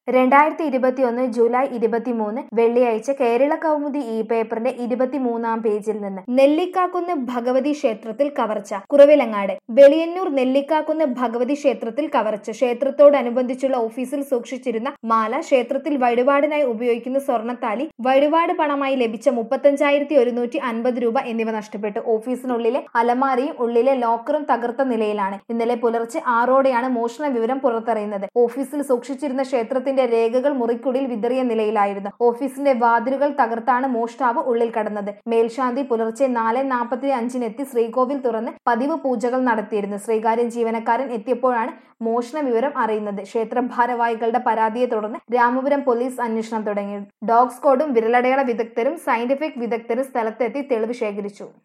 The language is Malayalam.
രണ്ടായിരത്തി ഇരുപത്തിയൊന്ന് ജൂലൈ ഇരുപത്തിമൂന്ന് വെള്ളിയാഴ്ച കേരള കൗമുദി ഈ പേപ്പറിന്റെ ഇരുപത്തിമൂന്നാം പേജിൽ നിന്ന് നെല്ലിക്കാക്കുന്ന് ഭഗവതി ക്ഷേത്രത്തിൽ കവർച്ച കുറവിലങ്ങാട് വെളിയന്നൂർ നെല്ലിക്കാക്കുന്ന് ഭഗവതി ക്ഷേത്രത്തിൽ കവർച്ച ക്ഷേത്രത്തോടനുബന്ധിച്ചുള്ള ഓഫീസിൽ സൂക്ഷിച്ചിരുന്ന മാല ക്ഷേത്രത്തിൽ വഴിപാടിനായി ഉപയോഗിക്കുന്ന സ്വർണ്ണത്താലി വഴിപാട് പണമായി ലഭിച്ച മുപ്പത്തഞ്ചായിരത്തി ഒരുന്നൂറ്റി അൻപത് രൂപ എന്നിവ നഷ്ടപ്പെട്ടു ഓഫീസിനുള്ളിലെ അലമാരയും ഉള്ളിലെ ലോക്കറും തകർത്ത നിലയിലാണ് ഇന്നലെ പുലർച്ചെ ആറോടെയാണ് മോഷണ വിവരം പുറത്തറിയുന്നത് ഓഫീസിൽ സൂക്ഷിച്ചിരുന്ന ക്ഷേത്രത്തിന്റെ രേഖകൾ മുറിക്കുടിൽ വിതറിയ നിലയിലായിരുന്നു ഓഫീസിന്റെ വാതിലുകൾ തകർത്താണ് മോഷ്ടാവ് ഉള്ളിൽ കടന്നത് മേൽശാന്തി പുലർച്ചെ നാല് നാൽപ്പത്തി അഞ്ചിനെത്തി ശ്രീകോവിൽ തുറന്ന് പതിവ് പൂജകൾ നടത്തിയിരുന്നു ശ്രീകാര്യം ജീവനക്കാരൻ എത്തിയപ്പോഴാണ് മോഷണ വിവരം അറിയുന്നത് ക്ഷേത്ര ഭാരവാഹികളുടെ പരാതിയെ തുടർന്ന് രാമപുരം പോലീസ് അന്വേഷണം തുടങ്ങി ഡോഗ് സ്ക്വാഡും വിരലടയാള വിദഗ്ധരും സയന്റിഫിക് വിദഗ്ധരും സ്ഥലത്തെത്തി തെളിവ് ശേഖരിച്ചു